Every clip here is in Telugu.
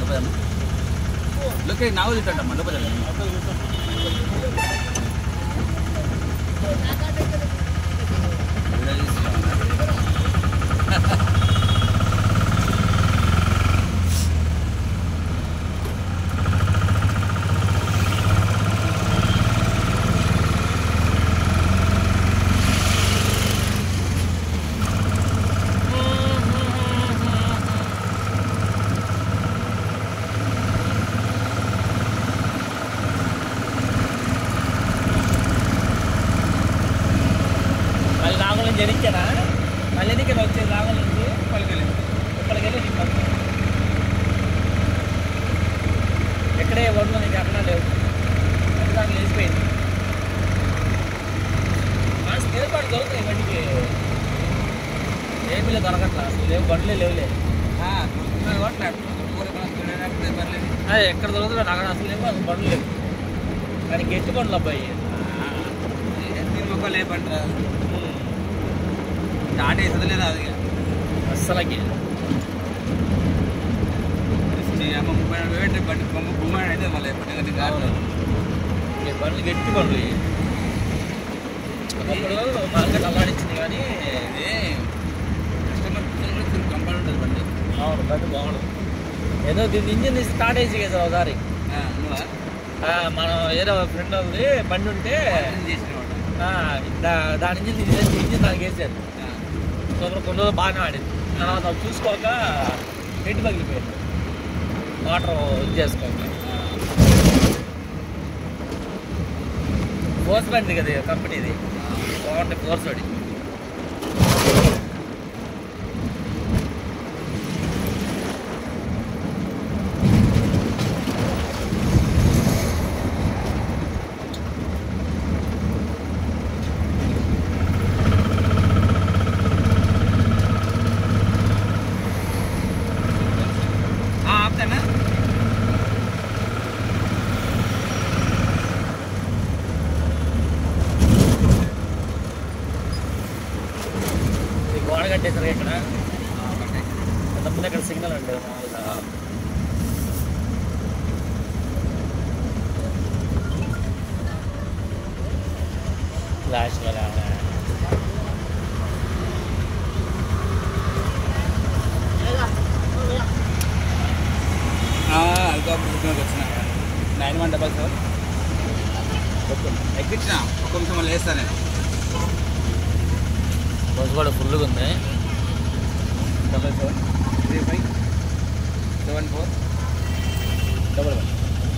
లోపల లోకే నావు తింటాడమ్మా లోపల మళ్ళీ నాగం నుంచి ఎనిచ్చానా మళ్ళీ ఎనికి వచ్చేది నాగం నుంచి పలికలేదు ఇప్పటికెళ్ళి నీకు పంపు. ఎక్కడే ఒడ్లు నీకు అక్కడ లేవు అక్కడ దాకా లేచిపోయింది మన స్పేర్ పార్ట్ దొరుకుతాయి బండికి ఏపీలో దొరకట్లా అసలు లేవు బండ్లే లేవులే అదే ఎక్కడ దొరుకుతుందో నాకు అసలు లేవు అసలు బండ్లు లేవు కానీ గట్టి బండ్లు అబ్బాయి మొక్కలు ఏ పంట స్టార్ట్ వేసేది లేదా అది అస్సలకి అమ్మ ముప్పై నలభై వేలు బండి బొమ్మ బొమ్మ అయితే మళ్ళీ ఎప్పటికీ కాదు ఈ బండ్లు గట్టి బండ్లు ఇవి. ఒకప్పుడు మార్కెట్ అల్లాడించింది కానీ ఇది కస్టమర్ కంపల్ ఉంటుంది బండి అవును బండి బాగుండదు ఏదో దీని ఇంజిన్ తీసి స్టార్ట్ వేసి కదా ఒకసారి ఆ, నువ్వా ఆ, మనం ఏదో ఫ్రెండ్ ఉంది బండి ఉంటే చేసిన ఆ, దా- దాని ఇంజిన్ తీసేసి ఇంజిన్ దానికి వేసారు సో కొన్ని రోజులు బాగానే ఆడింది తర్వాత అది చూసుకోక హెడ్ పగిలిపోయింది వాటర్ ఇది చేసుకోక ఫోర్స్ బండి కదా ఇది కంపెనీది బాగుంటుంది ఫోర్స్ ఒకటి ఆపుతానా ఈ గోడ కట్టేసారు ఇక్కడ అంతకుముందు ఇక్కడ సిగ్నల్ ఉండేది మామూలుగా ఫ్లాష్ వల్ల అల్కాపురం వచ్చిన నైన్ వన్ డబల్ సెవెన్ ఎక్కించిన ఒక నిమిషం మళ్ళీ వేస్తాను నేను బస్ కూడా ఫుల్గా ఉంది double seven three five seven four double one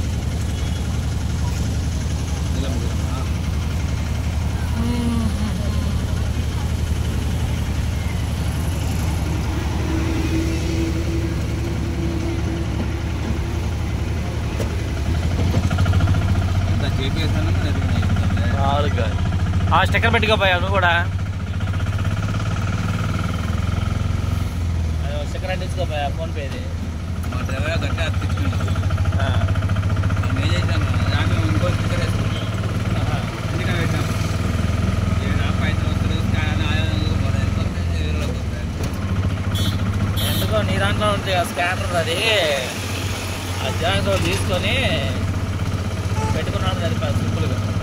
చేపేస్తాను నాలుగు ఆ స్టిక్కర్ పెట్టుకోపోయా నువ్వు కూడా అదో స్టిక్కర్ అంటించుకోపోయా ఫోన్పేది మా డ్రైవర్ గట్టిగా అర్పించుకున్నాను నేను ఏం చేశాను దాంట్లో ఇంకో స్టిక్కర్ వేసుకున్నాను అందుకనే వేసాను ఇది నా పైసలు వస్తుంది స్కాన్ ఆయాలు మరి ఎంత వస్తాయి వేరేలోకి వస్తాయి ఎందుకో నీ దాంట్లో ఉంది ఆ స్కానర్ అది ఆ జాగ్రత్త తీసుకొని పెట్టుకున్నాడు సరిపోయి సింపుల్గా